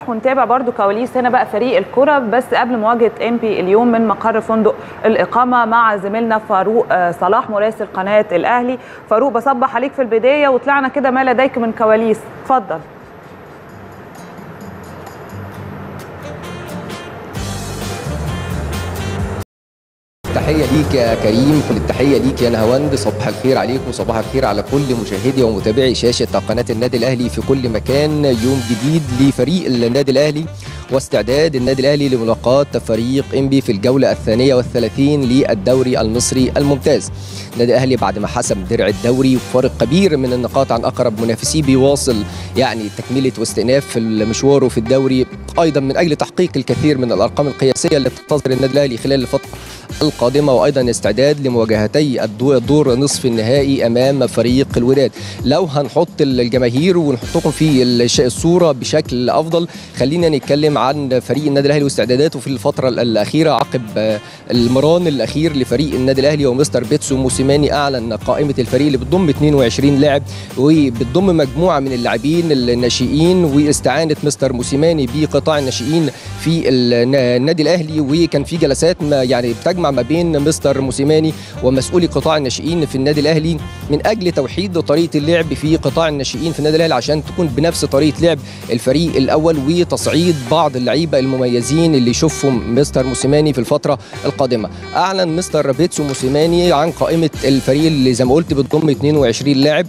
ونتابع برضو كواليس هنا بقى فريق الكرة بس قبل مواجهة انبي اليوم من مقر فندق الإقامة مع زميلنا فاروق صلاح مراسل قناة الأهلي فاروق بصبح عليك في البداية وطلعنا كده ما لديك من كواليس اتفضل التحية ليك يا كريم كل التحية ليك يا نهاوند صباح الخير عليكم وصباح الخير على كل مشاهدي ومتابعي شاشة قناة النادي الأهلي في كل مكان يوم جديد لفريق النادي الأهلي واستعداد النادي الأهلي لملاقاة فريق إنبي في الجولة الثانية والثلاثين للدوري المصري الممتاز النادي الأهلي بعد ما حسم درع الدوري وفارق كبير من النقاط عن أقرب منافسيه بيواصل يعني تكملة واستئناف في مشواره في الدوري أيضا من أجل تحقيق الكثير من الأرقام القياسية اللي تنتظر النادي الأهلي خلال الفترة القادمه وايضا استعداد لمواجهتي الدور نصف النهائي امام فريق الوداد لو هنحط الجماهير ونحطكم في الصوره بشكل افضل خلينا نتكلم عن فريق النادي الاهلي واستعداداته في الفتره الاخيره عقب المران الاخير لفريق النادي الاهلي ومستر بيتسو موسيماني اعلن قائمه الفريق اللي بتضم 22 لاعب وبتضم مجموعه من اللاعبين الناشئين واستعانه مستر موسيماني بقطاع الناشئين في النادي الاهلي وكان في جلسات ما يعني بتجمع ما بين مستر موسيماني ومسؤولي قطاع الناشئين في النادي الاهلي من اجل توحيد طريقه اللعب في قطاع الناشئين في النادي الاهلي عشان تكون بنفس طريقه لعب الفريق الاول وتصعيد بعض اللعيبه المميزين اللي يشوفهم مستر موسيماني في الفتره القادمه اعلن مستر بيتسو موسيماني عن قائمه الفريق اللي زي ما قلت بتضم 22 لاعب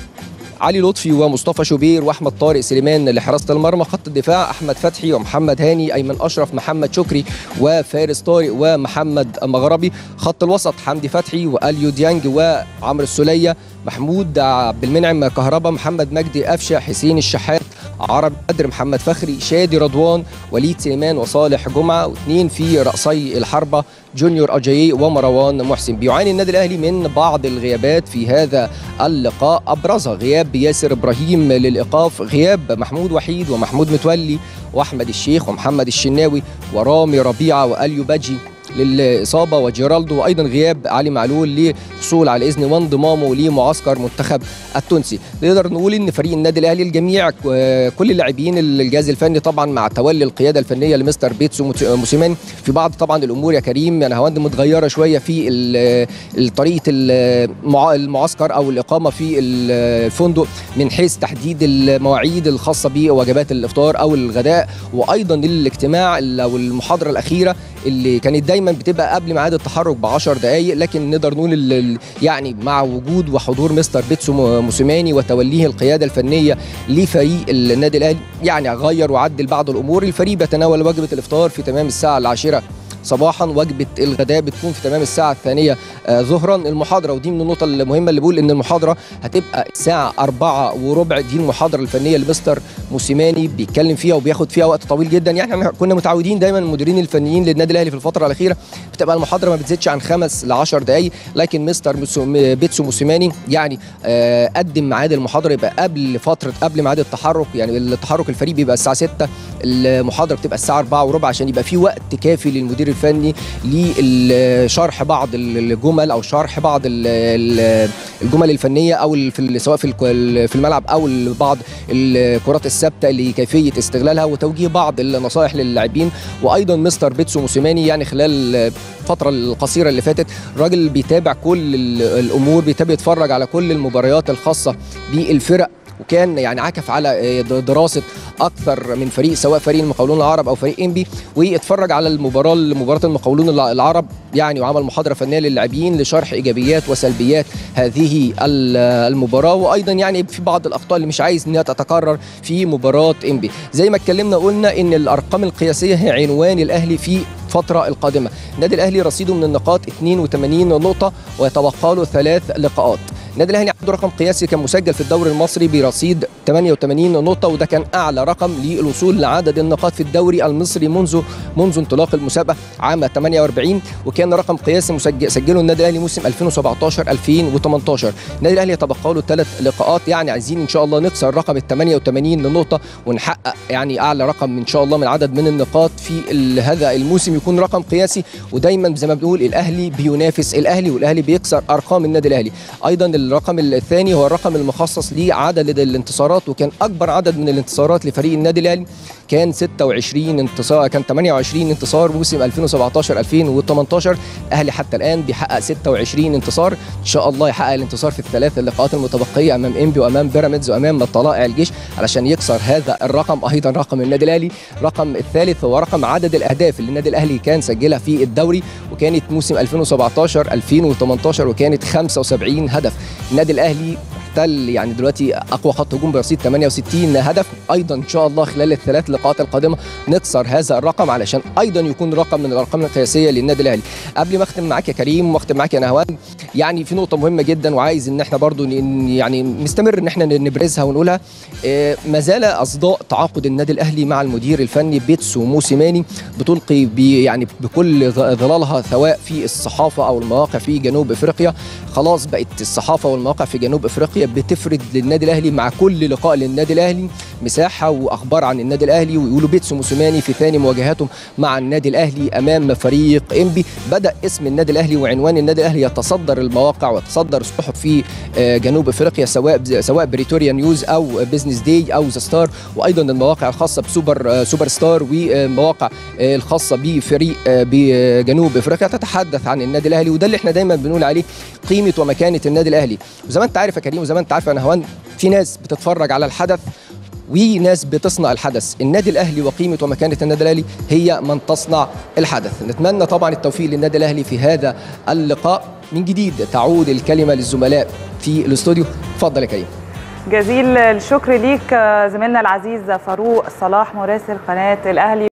علي لطفي ومصطفى شوبير واحمد طارق سليمان لحراسه المرمى خط الدفاع احمد فتحي ومحمد هاني ايمن اشرف محمد شكري وفارس طارق ومحمد مغربي خط الوسط حمدي فتحي واليو ديانج وعمرو السوليه محمود عبد المنعم كهربا محمد مجدي قفشه حسين الشحات عرب بدر محمد فخري شادي رضوان وليد سليمان وصالح جمعه واثنين في راسي الحربه جونيور اجايي ومروان محسن بيعاني النادي الاهلي من بعض الغيابات في هذا اللقاء ابرزها غياب ياسر ابراهيم للايقاف غياب محمود وحيد ومحمود متولي واحمد الشيخ ومحمد الشناوي ورامي ربيعه واليو باجي للاصابه وجيرالدو وايضا غياب علي معلول للحصول على اذن وانضمامه لمعسكر منتخب التونسي نقدر نقول ان فريق النادي الاهلي الجميع كل اللاعبين الجهاز الفني طبعا مع تولي القياده الفنيه لمستر بيتسو موسيماني في بعض طبعا الامور يا كريم يعني هواند متغيره شويه في طريقه المعسكر او الاقامه في الفندق من حيث تحديد المواعيد الخاصه بوجبات الافطار او الغداء وايضا الاجتماع او المحاضره الاخيره اللي كانت دايما بتبقى قبل ميعاد التحرك ب 10 دقائق لكن نقدر نقول يعني مع وجود وحضور مستر بيتسو موسيماني وتوليه القياده الفنيه لفريق النادي الاهلي يعني غير وعدل بعض الامور الفريق بيتناول وجبه الافطار في تمام الساعه العاشره صباحا وجبه الغداء بتكون في تمام الساعه الثانيه آه ظهرا المحاضره ودي من النقطه المهمه اللي بقول ان المحاضره هتبقى الساعه أربعة وربع دي المحاضره الفنيه لمستر موسيماني بيتكلم فيها وبياخد فيها وقت طويل جدا يعني احنا كنا متعودين دايما المديرين الفنيين للنادي الاهلي في الفتره الاخيره بتبقى المحاضره ما بتزيدش عن خمس ل 10 دقائق لكن مستر بيتسو موسيماني يعني آه قدم ميعاد المحاضره يبقى قبل فتره قبل ميعاد التحرك يعني التحرك الفريق بيبقى الساعه 6 المحاضره بتبقى الساعه 4 وربع عشان يبقى في وقت كافي للمدير الفني لشرح بعض الجمل او شرح بعض الجمل الفنيه او في سواء في في الملعب او بعض الكرات الثابته لكيفيه استغلالها وتوجيه بعض النصائح للاعبين وايضا مستر بيتسو موسيماني يعني خلال الفتره القصيره اللي فاتت الراجل بيتابع كل الامور بيتابع يتفرج على كل المباريات الخاصه بالفرق وكان يعني عكف على دراسه اكثر من فريق سواء فريق المقاولون العرب او فريق انبي واتفرج على المباراه مباراه المقاولون العرب يعني وعمل محاضره فنيه للاعبين لشرح ايجابيات وسلبيات هذه المباراه وايضا يعني في بعض الاخطاء اللي مش عايز انها تتكرر في مباراه انبي زي ما اتكلمنا قلنا ان الارقام القياسيه هي عنوان الاهلي في الفترة القادمة النادي الأهلي رصيده من النقاط 82 نقطة ويتبقى له ثلاث لقاءات النادي الاهلي عنده رقم قياسي كان مسجل في الدوري المصري برصيد 88 نقطه وده كان اعلى رقم للوصول لعدد النقاط في الدوري المصري منذ منذ انطلاق المسابقه عام 48 وكان رقم قياسي مسجل سجله النادي الاهلي موسم 2017 2018 النادي الاهلي يتبقى له ثلاث لقاءات يعني عايزين ان شاء الله نكسر رقم ال 88 نقطه ونحقق يعني اعلى رقم ان شاء الله من عدد من النقاط في هذا الموسم يكون رقم قياسي ودايما زي ما بنقول الاهلي بينافس الاهلي والاهلي بيكسر ارقام النادي الاهلي ايضا الرقم الثاني هو الرقم المخصص لعدد الانتصارات وكان اكبر عدد من الانتصارات لفريق النادي الاهلي كان 26 انتصار كان 28 انتصار موسم 2017 2018 الاهلي حتى الان بيحقق 26 انتصار ان شاء الله يحقق الانتصار في الثلاث اللقاءات المتبقيه امام انبي وامام بيراميدز وامام طلائع الجيش علشان يكسر هذا الرقم ايضا رقم النادي الاهلي رقم الثالث هو رقم عدد الاهداف اللي النادي الاهلي كان سجلها في الدوري وكانت موسم 2017 2018 وكانت 75 هدف النادي الاهلي احتل يعني دلوقتي اقوى خط هجوم برصيد 68 هدف ايضا ان شاء الله خلال الثلاث لقاءات القادمه نكسر هذا الرقم علشان ايضا يكون رقم من الارقام القياسيه للنادي الاهلي قبل ما اختم معاك يا كريم واختم معاك يا نهوان يعني في نقطه مهمه جدا وعايز ان احنا برضو يعني نستمر ان احنا نبرزها ونقولها اه ما زال اصداء تعاقد النادي الاهلي مع المدير الفني بيتسو موسيماني بتلقي بي يعني بكل ظلالها سواء في الصحافه او المواقع في جنوب افريقيا خلاص بقت الصحافه والمواقع في جنوب افريقيا بتفرد للنادي الاهلي مع كل لقاء للنادي الاهلي مساحه واخبار عن النادي الاهلي ويقولوا بيتسو موسيماني في ثاني مواجهاتهم مع النادي الاهلي امام فريق انبي بدا اسم النادي الاهلي وعنوان النادي الاهلي يتصدر المواقع ويتصدر الصحف في جنوب افريقيا سواء سواء بريتوريا نيوز او بزنس داي او ذا ستار وايضا المواقع الخاصه بسوبر سوبر ستار والمواقع الخاصه بفريق بجنوب افريقيا تتحدث عن النادي الاهلي وده اللي احنا دايما بنقول عليه قيمه ومكانه النادي الاهلي وزي ما انت عارف يا كريم وزي ما انت عارف يا نهوان في ناس بتتفرج على الحدث وناس بتصنع الحدث النادي الاهلي وقيمه ومكانه النادي الاهلي هي من تصنع الحدث نتمنى طبعا التوفيق للنادي الاهلي في هذا اللقاء من جديد تعود الكلمه للزملاء في الاستوديو اتفضل يا كريم جزيل الشكر ليك زميلنا العزيز فاروق صلاح مراسل قناه الاهلي